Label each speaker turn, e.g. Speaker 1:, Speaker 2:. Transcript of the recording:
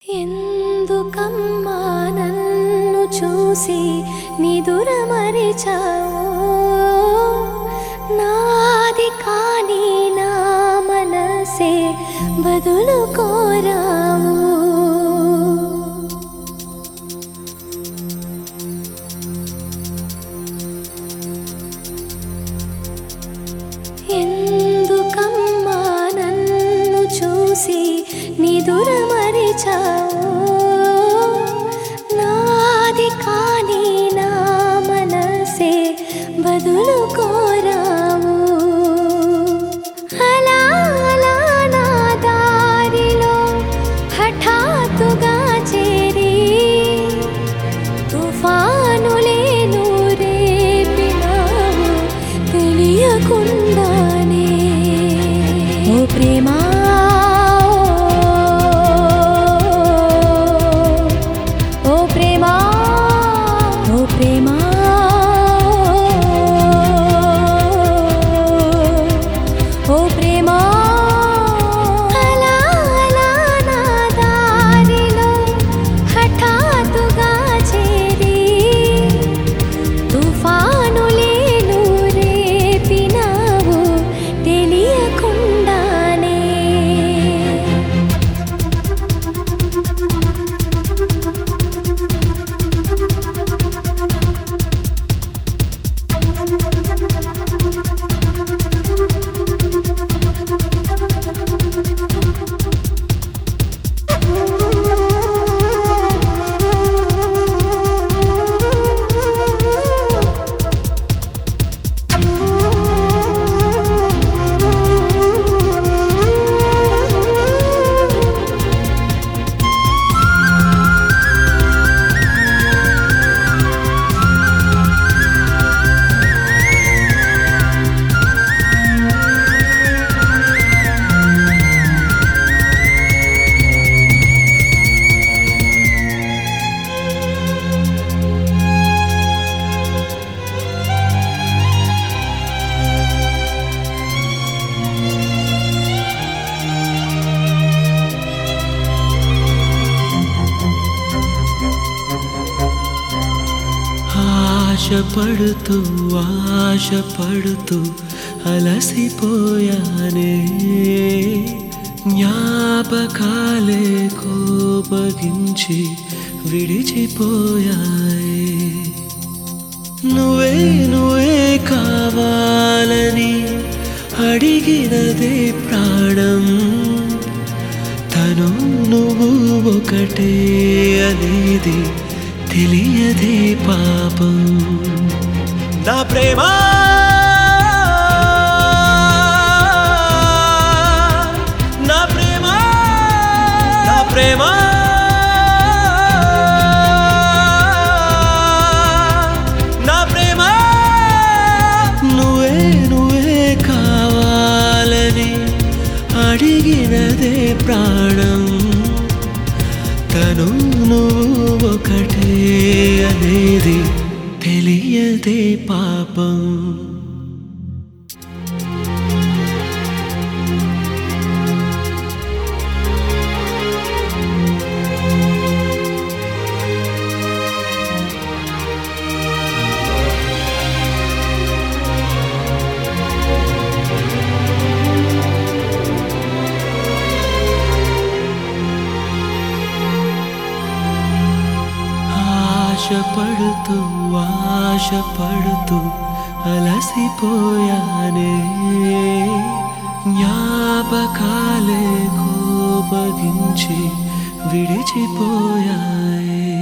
Speaker 1: ఎందుకమ్మా నన్ను చూసి నిదురమరిచావు నాది కానీ నా మనసే బదులు కోరావు ఎందుకమ్మా నన్ను చూసి నిదురమరిచావు నాది కానీ నా మనసే బదులు కోరావు అలా అలా నా దారిలో హఠాత్తుగా చేరి తుఫానులేను రేపినావు తెలియకుండానే ఓ ప్రేమా ఓ ప్రేమా ఓ ప్రేమా ఓ ప్రేమా అలా అలా నా దారిలో హఠాత్తుగా చేరి తుఫానులేను రేపినావు తెలియకుండానే
Speaker 2: ఆశపడుతూ ఆశపడుతూ అలసిపోయానే జ్ఞాపకాలే కోపగించి విడిచిపోయాయి నువ్వే నువ్వే కావాలని అడిగినదే ప్రాణం తను నువ్వు ఒకటే అనేది తెలియదే పాపం నా ప్రేమ నా ప్రేమ నా ప్రేమ నా ప్రేమ నువ్వే నువ్వే కావాలని అడిగినదే ప్రాణం తను నువ్వు ఒకటే అనేది తెలియదే పాపం ఆశపడుతూ ఆశపడుతూ అలసిపోయానే జ్ఞాపకాలే కోపగించి విడిచిపోయాయి